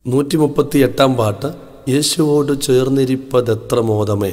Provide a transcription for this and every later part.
നൂറ്റി മുപ്പത്തി എട്ടാം പാട്ട് യേശുവോട് ചേർന്നിരിപ്പതെത്ര മോദമേ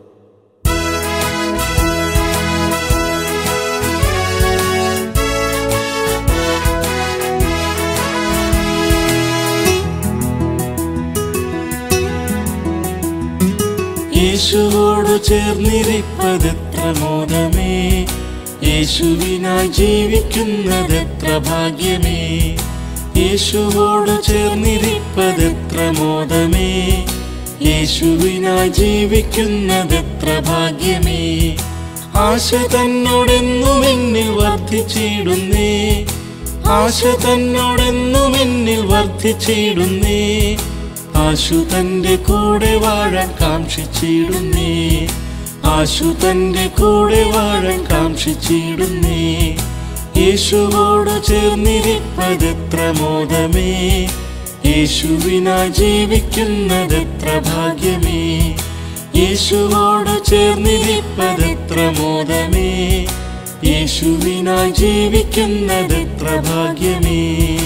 യേശുവോട് ചേർന്നിരിപ്പതെത്ര മോദമേ യേശുവിനായി ജീവിക്കുന്നതെത്ര ഭാഗ്യമേ യേശുവോട് ചേർന്നിരിപ്പതെത്ര മോദമേ യേശുവിനായി ജീവിക്കുന്നതെത്ര ഭാഗ്യമേ ആശ തന്നോടെന്നും എന്നിൽ വർദ്ധിച്ചിടുന്നേ ആശ തന്നോടെന്നും എന്നിൽ വർദ്ധിച്ചിടുന്നേ ആശു തന്റെ കൂടെ വാഴാൻ കാക്ഷിച്ചിടുന്നേ ആശു തന്റെ കൂടെ വാഴാൻ കാക്ഷിച്ചിടുന്നേ യേശുവോട് ചേർന്നിരിപ്പതെത്ര മോദമേ യേശുവിനാ ജീവിക്കുന്നതെത്ര ഭാഗ്യമേ യേശുവോട് ചേർന്നിരിപ്പതെത്ര മോദമേ യേശുവിനാ ജീവിക്കുന്നതെത്ര ഭാഗ്യമേ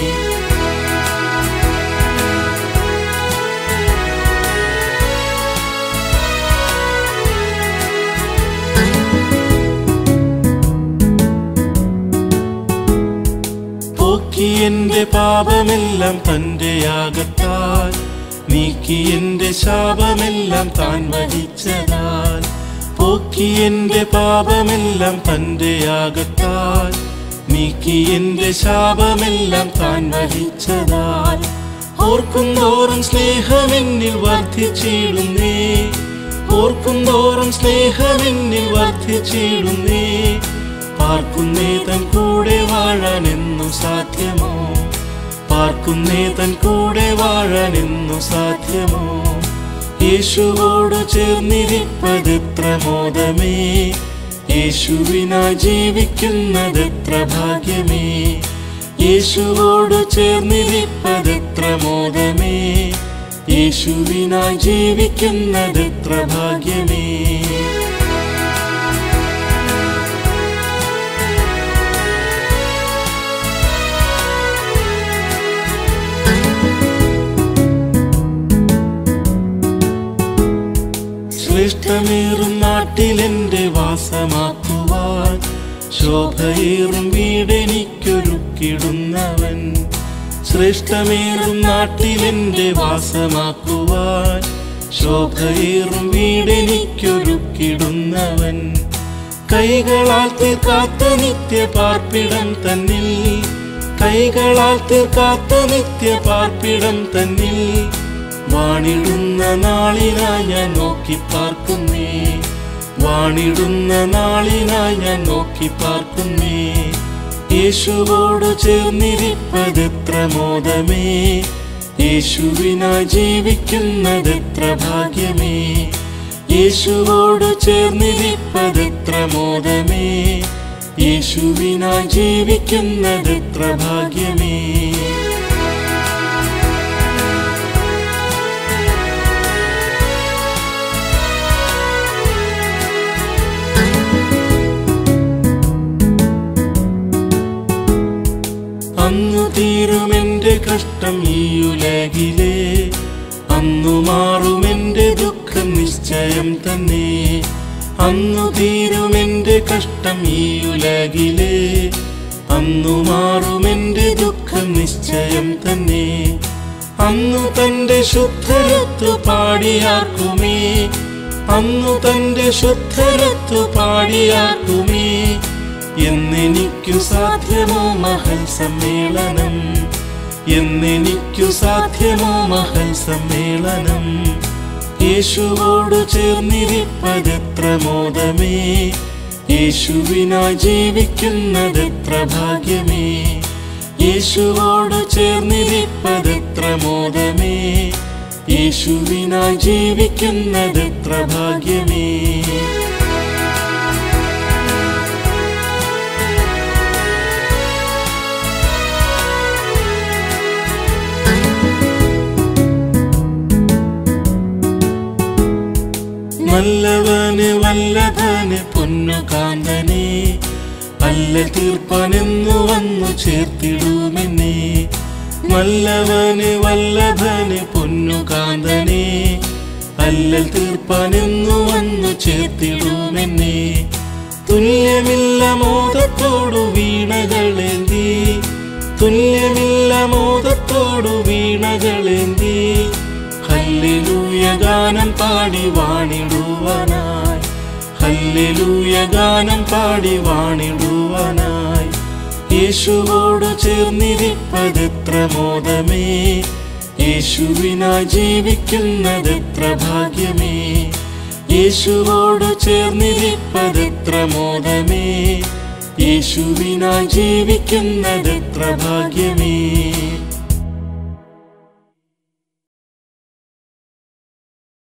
പോക്കി എന്റെ പാപമെല്ലാം തന്റെ യാഗത്താൽ നീക്കി എന്റെ ശാപമെല്ലാം താൻ വഹിച്ചതാൽ പോക്കി എന്റെ പാപമെല്ലാം തന്റെ യാഗത്താൽ നീക്കി എന്റെ ശാപമെല്ലാം താൻ വഹിച്ചതാൽ ഓർക്കും തോറും സ്നേഹമെന്നിൽ വർദ്ധിച്ചിടുന്നേ ഓർക്കും തോറും സ്നേഹമെന്നിൽ വർദ്ധിച്ചിടുന്നേ പാർക്കുന്നേ തൻ കൂടെ വാഴാൻ എന്നു സാധ്യമോ പാർക്കുന്നേ തൻ കൂടെ വാഴാൻ എന്നു സാധ്യമോ യേശുവോട് ചേർന്നിരിപ്പതെത്ര മോദമേ യേശുവിനാ ജീവിക്കുന്നതെത്ര ഭാഗ്യമേ യേശുവോട് ചേർന്നിരിപ്പതെത്ര മോദമേ യേശുവിനാ ജീവിക്കുന്നതെത്ര ഭാഗ്യമേ ശ്രേഷ്ഠമേറും നാട്ടിലെന്റെ വാസമാക്കുവാൻ ശോഭയേറും വീടെനിക്കൊരുക്കിടുന്നവൻ ശ്രേഷ്ഠമേറും നാട്ടിലെന്റെ വാസമാക്കുവാൻ ശോഭയേറും വീടെനിക്കൊരുക്കിടുന്നവൻ കൈകളാൽ തീർക്കാത്ത നിത്യ പാർപ്പിടം തന്നിൽ കൈകളാൽ തീർക്കാത്ത നിത്യ പാർപ്പിടം തന്നിൽ വാണിടുന്ന നാളിനായി ഞാൻ നോക്കി പാർക്കുന്നേ വാണിടുന്ന നാളിനായി ഞാൻ നോക്കി പാർക്കുന്നേ യേശുവോട് ചേർന്നിരിപ്പതെത്ര മോദമേ യേശുവിനാ ജീവിക്കുന്നതെത്ര ഭാഗ്യമേ യേശുവോട് ചേർന്നിരിപ്പതെത്ര മോദമേ യേശുവിനാ ജീവിക്കുന്നതെത്ര ഭാഗ്യമേ അന്നു തീരുമെന്റെ കഷ്ടം ഈ ഉലകിലെ അന്നു മാറുമെന്റെ ദുഃഖം നിശ്ചയം തന്നെ അന്നു തീരുമെന്റെ കഷ്ടം ഈ ഉലകിലെ അന്നു മാറുമെന്റെ ദുഃഖം നിശ്ചയം തന്നെ അന്നു തന്റെ ശുദ്ധരത്തു പാടിയാർക്കുമേ അന്നു തന്റെ ശുദ്ധരത്തു പാടിയാർക്കുമേ എന്നെനിക്കു സാധ്യമോ മഹൽ സമ്മേളനം എന്നെനിക്കു സാധ്യമോ മഹൽ സമ്മേളനം യേശുവോട് ചേർന്നിരിപ്പതെത്ര മോദമേ യേശുവിനാ ജീവിക്കുന്നതെത്ര ഭാഗ്യമേ യേശുവോട് ചേർന്നിരിപ്പതെത്ര മോദമേ യേശുവിനാ ജീവിക്കുന്നതെത്ര ഭാഗ്യമേ നല്ലവന് വല്ലഭന് പൊന്നു കാന്തനെ അല്ല തീർപ്പാനെന്നു വന്നു ചേർത്തിടുമെന്നെ നല്ലവന് വല്ലഭന് പൊന്നുകാന്തനെ അല്ലൽ തീർപ്പാനെന്നു വന്നു ചേർത്തിടുമെന്നെ തുല്യമില്ല മോദത്തോടു വീണകളേന്തി തുല്യമില്ല മോദത്തോടു വീണകളേന്തി ഹല്ലേലൂയ ഗാനം പാടി വാണിടുവാനായി ഹല്ലേലൂയ ഗാനം പാടി വാണിടുവാനായി യേശുവോടു ചേർന്നിരിപ്പതെത്ര മോദമേ യേശുവിനായി ജീവിക്കുന്നതെത്ര ഭാഗ്യമേ യേശുവോടു ചേർന്നിരിപ്പതെത്ര മോദമേ യേശുവിനായി ജീവിക്കുന്നതെത്ര ഭാഗ്യമേ